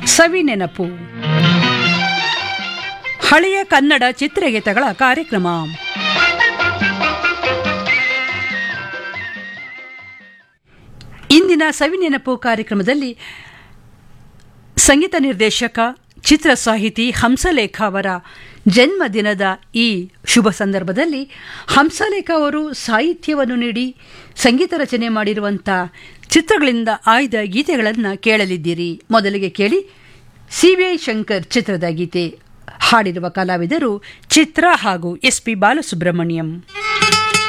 ಸವಿ ನೆನಪು ಹಳೆಯ ಕನ್ನಡ ಚಿತ್ರಗೀತೆಗಳ ಕಾರ್ಯಕ್ರಮ ಇಂದಿನ ಸವಿ ನೆನಪು ಕಾರ್ಯಕ್ರಮದಲ್ಲಿ ಸಂಗೀತ ನಿರ್ದೇಶಕ ಚಿತ್ರ ಸಾಹಿತಿ ಹಂಸಲೇಖ ಅವರ ಜನ್ಮದಿನದ ಈ ಶುಭ ಸಂದರ್ಭದಲ್ಲಿ ಹಂಸಲೇಖ ಅವರು ಸಾಹಿತ್ಯವನ್ನು ನೀಡಿ ಸಂಗೀತ ರಚನೆ ಮಾಡಿರುವಂಥ ಚಿತ್ರಗಳಿಂದ ಆಯ್ದ ಗೀತೆಗಳನ್ನು ಕೇಳಲಿದ್ದೀರಿ ಮೊದಲಿಗೆ ಕೇಳಿ ಸಿ ವಿ ಐ ಶಂಕರ್ ಚಿತ್ರದ ಗೀತೆ ಹಾಡಿರುವ ಕಲಾವಿದರು ಚಿತ್ರ ಹಾಗೂ ಎಸ್ ಪಿ ಬಾಲಸುಬ್ರಹ್ಮಣ್ಯಂ